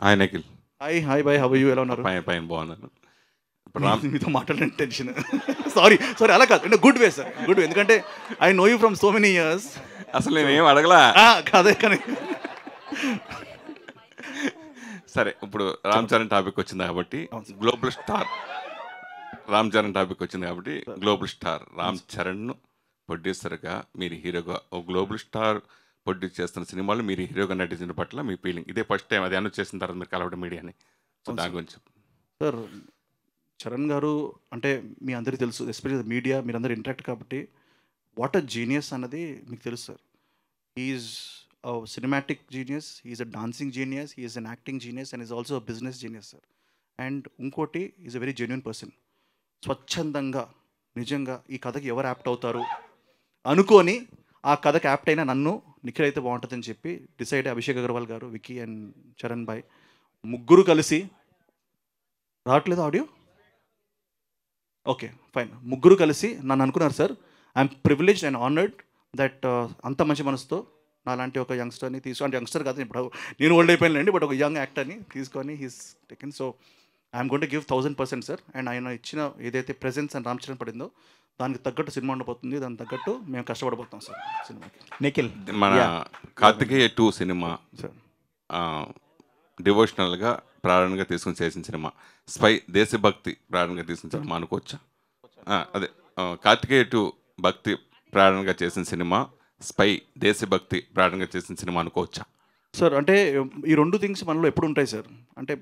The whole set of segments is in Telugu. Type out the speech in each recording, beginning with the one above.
హాయ్ నిఖిల్ హాయ్ హాయ్ బాయ్ హవ్ యూ ఎలా ఉన్నారు పైన పైన బాగున్నాను ఇప్పుడు రామ్ మీతో మాట్లాడిన టెన్షన్ సారీ సారీ అలా కాదు అంటే good way sir good way ఎందుకంటే I know you from so many years అసలు నేను ఏం అడగలా కాదే కానీ సరే ఇప్పుడు రామ్ చరణ్ టాపిక్ వచ్చింది కాబట్టి అవును sir. Global star Ram Charan topic వచ్చింది కాబట్టి గ్లోబల్ స్టార్ రామ్ చరణ్ ప్రొడ్యూసర్గా మీరు హీరోగా ఓ గ్లోబల్ స్టార్ ప్రొడ్యూస్ చేస్తున్న సినిమాలు మీరు హీరోగా నటించిన పట్ల మీ ఫీలింగ్ ఇదే ఫస్ట్ టైం అది అనౌన్స్ చేసిన తర్వాత మీరు కలవడం మీడియాని సో అవును దాని సార్. గురించి చెప్పు. సార్ చరణ్ గారు అంటే మీ అందరికీ తెలుసు ఎస్పెషల్లీ మీడియా మీరందరూ ఇంటరాక్ట్ కాబట్టి వాట్ అ జీనియస్ అన్నది మీకు తెలుసు sir is cinematic genius is a dancing genius is an acting genius and is also a business genius sir and ఇంకోటి is a very genuine person స్వచ్ఛందంగా నిజంగా ఈ కథకి ఎవరు యాప్ట్ అవుతారు అనుకొని ఆ కథకి యాప్ట్ అయినా నన్ను నిఖిల్ అయితే బాగుంటుందని చెప్పి డిసైడ్ అభిషేక్ అగర్వాల్ గారు విక్కీ అండ్ చరణ్ భాయ్ ముగ్గురు కలిసి రావట్లేదు ఆడియో ఓకే ఫైన్ ముగ్గురు కలిసి నన్ను అనుకున్నారు sir I'm privilege and honoured that అంత మంచి మనసుతో నాలాంటి ఒక యంగ్స్టర్ని తీసుకు అంటే యంగ్స్టర్ కాదు ఇప్పుడు నేను ఓల్డ్ అయిపోయానండి బట్ ఒక యంగ్ యాక్టర్ని తీసుకొని he's taken so I'm going to give thousand percent sir and ఆయన ఇచ్చిన ఏదైతే ప్రెజెన్స్ అండ్ రామ్ చరణ్ పడిందో దానికి తగ్గట్టు సినిమా ఉండబోతుంది దానికి తగ్గట్టు మేము కష్టపడబోతాం సార్ సినిమాకి నిఖిల్ మన కార్తికేయ టూ సినిమా సార్ డివోషనల్గా ప్రారంభంగా తీసుకుని చేసిన సినిమా స్పై దేశభక్తి ప్రారంభంగా తీసుకున్న సినిమా అనుకోవచ్చా ఆ, అదే ఆ, కార్తికేయ టూ భక్తి ప్రారంభంగా చేసిన సినిమా స్పై దేశభక్తి ప్రారంభంగా చేసిన సినిమా అనుకోవచ్చా సార్ అంటే ఈ రెండు థింగ్స్ మనలో ఎప్పుడు ఉంటాయి సార్ అంటే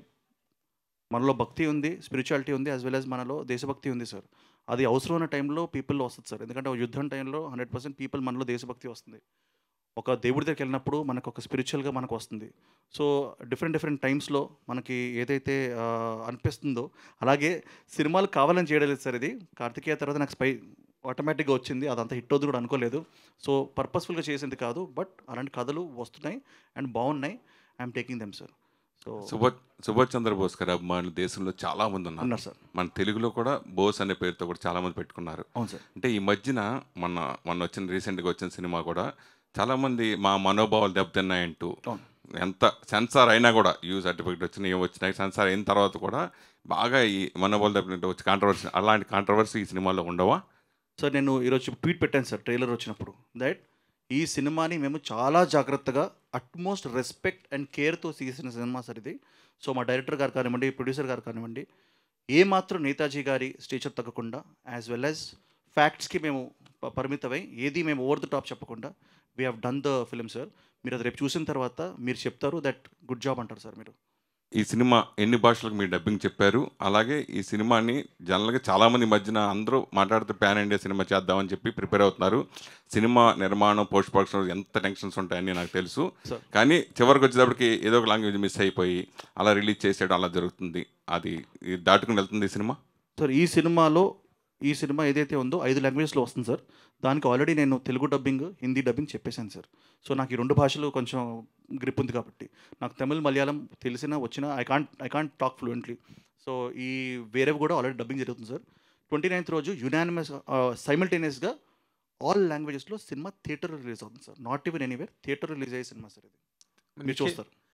మనలో భక్తి ఉంది స్పిరిచువాలిటీ ఉంది యాజ్ వెల్ యాజ్ మనలో దేశభక్తి ఉంది సార్ అది అవసరమైన టైంలో పీపుల్లో వస్తుంది సార్ ఎందుకంటే ఒక యుద్ధం టైంలో హండ్రెడ్ పర్సెంట్ పీపుల్ మనలో దేశభక్తి వస్తుంది ఒక దేవుడి దగ్గరికి వెళ్ళినప్పుడు మనకు ఒక స్పిరిచువల్గా మనకు వస్తుంది సో డిఫరెంట్ డిఫరెంట్ టైమ్స్లో మనకి ఏదైతే ఆ, అనిపిస్తుందో అలాగే సినిమాలు కావాలని చేయడం లేదు సార్ ఇది కార్తికేయ తర్వాత నాకు స్పై ఆటోమేటిక్గా వచ్చింది అదంతా హిట్ అవుతుంది కూడా అనుకోలేదు సో పర్పస్ఫుల్గా చేసింది కాదు బట్ అలాంటి కథలు వస్తున్నాయి అండ్ బాగున్నాయి I'm taking them sir so Subhash Subhash Chandrabose గారి అభిమానులు దేశంలో చాలా మంది ఉన్నారు ఉన్నారు సార్ మన తెలుగులో కూడా బోస్ అనే పేరుతో కూడా చాలా మంది పెట్టుకున్నారు అవును సార్ అంటే ఈ మధ్యన మొన్న మొన్న వచ్చిన రీసెంట్గా వచ్చిన సినిమా కూడా చాలామంది మా మనోభావాలు దెబ్బతిన్నాయంటూ అవును ఎంత సెన్సార్ అయినా కూడా యూ సర్టిఫికేట్ వచ్చిన ఏం వచ్చినాయి సెన్సార్ అయిన తర్వాత కూడా బాగా ఈ మనోభావాలు దెబ్బతింటే వచ్చి కాంట్రవర్సీ అలాంటి కాంట్రవర్సీ ఈ సినిమాలో ఉండవా సార్ నేను ఈరోజు ట్వీట్ పెట్టాను సార్ ట్రైలర్ వచ్చినప్పుడు దట్ ఈ సినిమాని మేము చాలా జాగ్రత్తగా అట్మోస్ట్ రెస్పెక్ట్ అండ్ కేర్తో తీసిన సినిమా సార్ ఇది సో మా డైరెక్టర్ గారు కానివ్వండి ప్రొడ్యూసర్ గారు కానివ్వండి ఏమాత్రం నేతాజీ గారి స్టేచర్ తగ్గకుండా యాజ్ వెల్ యాజ్ ఫ్యాక్ట్స్కి మేము ప- పరిమితమై ఏది మేము ఓవర్ ద టాప్ చెప్పకుండా we have done the film sir మీరు అది రేపు చూసిన తర్వాత మీరు చెప్తారు దట్ గుడ్ జాబ్ అంటారు సార్ మీరు ఈ సినిమా ఎన్ని భాషలకు మీరు డబ్బింగ్ చెప్పారు అలాగే ఈ సినిమాని జనరల్గా చాలామంది ఈ మధ్యన అందరూ మాట్లాడుతూ ప్యాన్ ఇండియా సినిమా చేద్దామని చెప్పి ప్రిపేర్ అవుతున్నారు సినిమా నిర్మాణం పోస్ట్ ప్రొడక్షన్ ఎంత టెన్షన్స్ ఉంటాయని నాకు తెలుసు సార్ కానీ చివరికి వచ్చేటప్పటికి ఏదో ఒక లాంగ్వేజ్ మిస్ అయిపోయి అలా రిలీజ్ చేసేయడం అలా జరుగుతుంది అది ఇది దాటుకుని వెళ్తుంది ఈ సినిమా సార్ ఈ సినిమాలో ఈ సినిమా ఏదైతే ఉందో ఐదు లాంగ్వేజ్లో వస్తుంది సార్ దానికి ఆల్రెడీ నేను తెలుగు డబ్బింగ్ హిందీ డబ్బింగ్ చెప్పేశాను సార్ సో నాకు ఈ రెండు భాషలు కొంచెం గ్రిప్ ఉంది కాబట్టి నాకు తమిళ్ మలయాళం తెలిసినా వచ్చినా I can't I can't talk fluently so ఈ వేరేవి కూడా ఆల్రెడీ డబ్బింగ్ జరుగుతుంది సార్ ట్వంటీ నైన్త్ రోజు యునానిమస్ సైమల్టేనియస్గా ఆల్ లాంగ్వేజెస్లో సినిమా థియేటర్ రిలీజ్ అవుతుంది sir not even anywhere theatre release అయ్యే సినిమా సార్ ఇది మీరు చూస్తారు